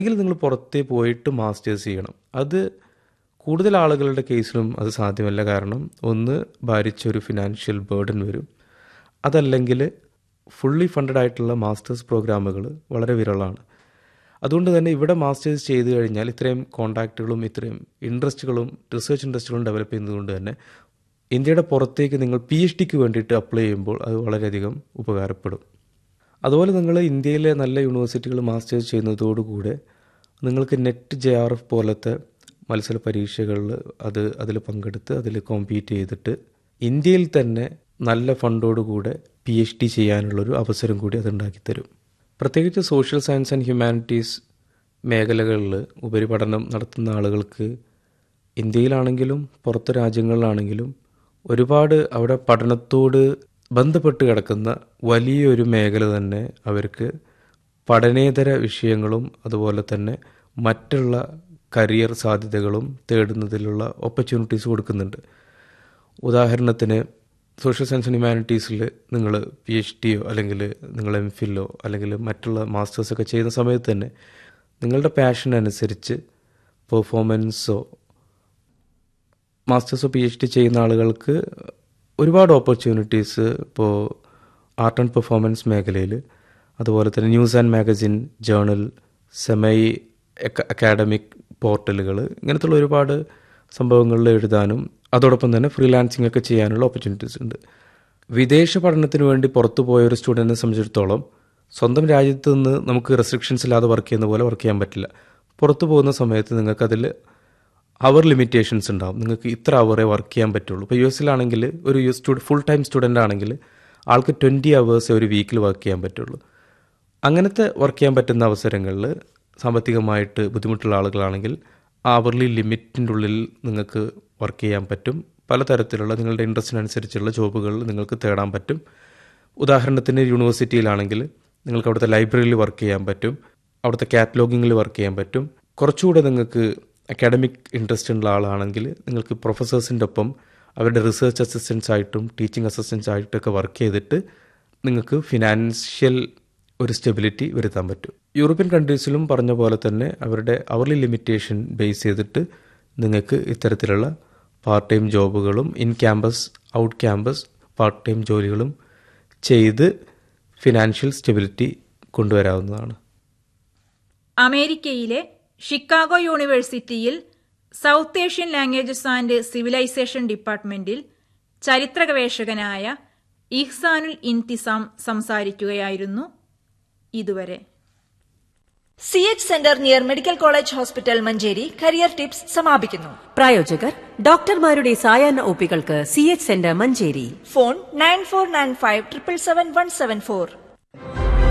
എങ്കിൽ നിങ്ങൾ പുറത്തേ പോയിട്ട് മാസ്റ്റേഴ്സ് ചെയ്യണം അത് കൂടുതൽ ആളുകളുടെ കേസിലും അത് സാധ്യമല്ല കാരണം ഒന്ന് ഭാരിച്ചൊരു ഫിനാൻഷ്യൽ ബേർഡൻ വരും അതല്ലെങ്കിൽ ഫുള്ളി ഫണ്ടഡ് ആയിട്ടുള്ള മാസ്റ്റേഴ്സ് പ്രോഗ്രാമുകൾ വളരെ വിരളമാണ് അതുകൊണ്ട് തന്നെ ഇവിടെ മാസ്റ്റേഴ്സ് ചെയ്തു കഴിഞ്ഞാൽ ഇത്രയും കോണ്ടാക്റ്റുകളും ഇത്രയും ഇൻട്രസ്റ്റുകളും റിസർച്ച് ഇൻട്രസ്റ്റുകളും ഡെവലപ്പ് ചെയ്യുന്നതുകൊണ്ട് തന്നെ ഇന്ത്യയുടെ പുറത്തേക്ക് നിങ്ങൾ പി എച്ച് ഡിക്ക് വേണ്ടിയിട്ട് അപ്ലൈ ചെയ്യുമ്പോൾ അത് വളരെയധികം ഉപകാരപ്പെടും അതുപോലെ നിങ്ങൾ ഇന്ത്യയിലെ നല്ല യൂണിവേഴ്സിറ്റികൾ മാസ്റ്റേഴ്സ് ചെയ്യുന്നതോടുകൂടെ നിങ്ങൾക്ക് നെറ്റ് ജെ ആർ എഫ് പോലത്തെ മത്സര പരീക്ഷകളിൽ അത് അതിൽ പങ്കെടുത്ത് അതിൽ കോമ്പീറ്റ് ചെയ്തിട്ട് ഇന്ത്യയിൽ തന്നെ നല്ല ഫണ്ടോടുകൂടെ പി എച്ച് ഡി ചെയ്യാനുള്ളൊരു അവസരം കൂടി അത് ഉണ്ടാക്കിത്തരും പ്രത്യേകിച്ച് സോഷ്യൽ സയൻസ് ആൻഡ് ഹ്യൂമാനിറ്റീസ് മേഖലകളിൽ ഉപരിപഠനം നടത്തുന്ന ആളുകൾക്ക് ഇന്ത്യയിലാണെങ്കിലും പുറത്ത് രാജ്യങ്ങളിലാണെങ്കിലും ഒരുപാട് അവിടെ പഠനത്തോട് ബന്ധപ്പെട്ട് കിടക്കുന്ന വലിയൊരു മേഖല തന്നെ അവർക്ക് പഠനേതര വിഷയങ്ങളും അതുപോലെ തന്നെ മറ്റുള്ള കരിയർ സാധ്യതകളും തേടുന്നതിലുള്ള ഓപ്പർച്യൂണിറ്റീസ് കൊടുക്കുന്നുണ്ട് ഉദാഹരണത്തിന് സോഷ്യൽ സയൻസ് ആൻഡ് ഹ്യൂമാനിറ്റീസിൽ നിങ്ങൾ പി എച്ച് ഡിയോ അല്ലെങ്കിൽ നിങ്ങൾ എം ഫില്ലോ അല്ലെങ്കിൽ മറ്റുള്ള മാസ്റ്റേഴ്സൊക്കെ ചെയ്യുന്ന സമയത്ത് തന്നെ നിങ്ങളുടെ പാഷൻ അനുസരിച്ച് പെർഫോമൻസോ മാസ്റ്റേഴ്സോ പി എച്ച് ഡി ചെയ്യുന്ന ആളുകൾക്ക് ഒരുപാട് ഓപ്പർച്യൂണിറ്റീസ് ഇപ്പോൾ ആർട്ട് ആൻഡ് പെർഫോമൻസ് മേഖലയിൽ അതുപോലെ തന്നെ ന്യൂസ് ആൻഡ് മാഗസിൻ ജേണൽ സെമൈ അക്കാഡമിക് പോർട്ടലുകൾ ഇങ്ങനത്തുള്ള ഒരുപാട് സംഭവങ്ങളിൽ എഴുതാനും അതോടൊപ്പം തന്നെ ഫ്രീലാൻസിങ് ഒക്കെ ചെയ്യാനുള്ള ഓപ്പർച്യൂണിറ്റീസ് ഉണ്ട് വിദേശ പഠനത്തിന് വേണ്ടി പുറത്തു പോയ ഒരു സ്റ്റുഡൻറ്റിനെ സംബന്ധിച്ചിടത്തോളം സ്വന്തം രാജ്യത്ത് നിന്ന് നമുക്ക് റെസ്ട്രിക്ഷൻസ് ഇല്ലാതെ വർക്ക് ചെയ്യുന്ന പോലെ വർക്ക് ചെയ്യാൻ പറ്റില്ല പുറത്തു പോകുന്ന സമയത്ത് നിങ്ങൾക്കതിൽ അവർ ലിമിറ്റേഷൻസ് ഉണ്ടാവും നിങ്ങൾക്ക് ഇത്ര അവറേ വർക്ക് ചെയ്യാൻ പറ്റുള്ളൂ ഇപ്പോൾ യു എസിലാണെങ്കിൽ ഒരു യു സ്റ്റുഡ് ഫുൾ ടൈം സ്റ്റുഡൻ്റ് ആണെങ്കിൽ ആൾക്ക് ട്വൻറ്റി അവേഴ്സ് ഒരു വീക്കിൽ വർക്ക് ചെയ്യാൻ പറ്റുള്ളൂ അങ്ങനത്തെ വർക്ക് ചെയ്യാൻ പറ്റുന്ന അവസരങ്ങളിൽ സാമ്പത്തികമായിട്ട് ബുദ്ധിമുട്ടുള്ള ആളുകളാണെങ്കിൽ ആ അവർലി ലിമിറ്റിൻ്റെ ഉള്ളിൽ നിങ്ങൾക്ക് വർക്ക് ചെയ്യാൻ പറ്റും പലതരത്തിലുള്ള നിങ്ങളുടെ ഇൻട്രസ്റ്റിനനുസരിച്ചുള്ള ജോബുകൾ നിങ്ങൾക്ക് തേടാൻ പറ്റും ഉദാഹരണത്തിന് യൂണിവേഴ്സിറ്റിയിലാണെങ്കിൽ നിങ്ങൾക്ക് അവിടുത്തെ ലൈബ്രറിയിൽ വർക്ക് ചെയ്യാൻ പറ്റും അവിടുത്തെ കാറ്റലോഗിങ്ങിൽ വർക്ക് ചെയ്യാൻ പറ്റും കുറച്ചുകൂടെ നിങ്ങൾക്ക് അക്കാഡമിക് ഇൻട്രസ്റ്റ് ഉള്ള ആളാണെങ്കിൽ നിങ്ങൾക്ക് പ്രൊഫസേഴ്സിൻ്റെ ഒപ്പം അവരുടെ റിസർച്ച് അസിസ്റ്റൻസ് ആയിട്ടും ടീച്ചിങ് അസിസ്റ്റൻസ് ആയിട്ടൊക്കെ വർക്ക് ചെയ്തിട്ട് നിങ്ങൾക്ക് ഫിനാൻഷ്യൽ ഒരു സ്റ്റെബിലിറ്റി വരുത്താൻ പറ്റും യൂറോപ്യൻ കൺട്രീസിലും പറഞ്ഞ പോലെ തന്നെ അവരുടെ അവർലി ലിമിറ്റേഷൻ ബേസ് ചെയ്തിട്ട് നിങ്ങൾക്ക് ഇത്തരത്തിലുള്ള പാർട്ട് ടൈം ജോബുകളും in campus out campus part time ജോലികളും ചെയ്ത് ഫിനാൻഷ്യൽ സ്റ്റെബിലിറ്റി കൊണ്ടുവരാവുന്നതാണ് അമേരിക്കയിലെ ഷിക്കാഗോ യൂണിവേഴ്സിറ്റിയിൽ south Asian languages and civilization ഡിപ്പാർട്ട്മെന്റിൽ ചരിത്ര ഗവേഷകനായ ഇഹ്സാനുൽ ഇൻതിസാം സംസാരിക്കുകയായിരുന്നു ഇതുവരെ C H centre near medical college hospital Manjeri career tips സമാപിക്കുന്നു പ്രായോജകർ ഡോക്ടർമാരുടെ സായാഹ്ന ഒപ്പികൾക്ക് C H centre Manjeri phone nine four nine five triple seven one seven four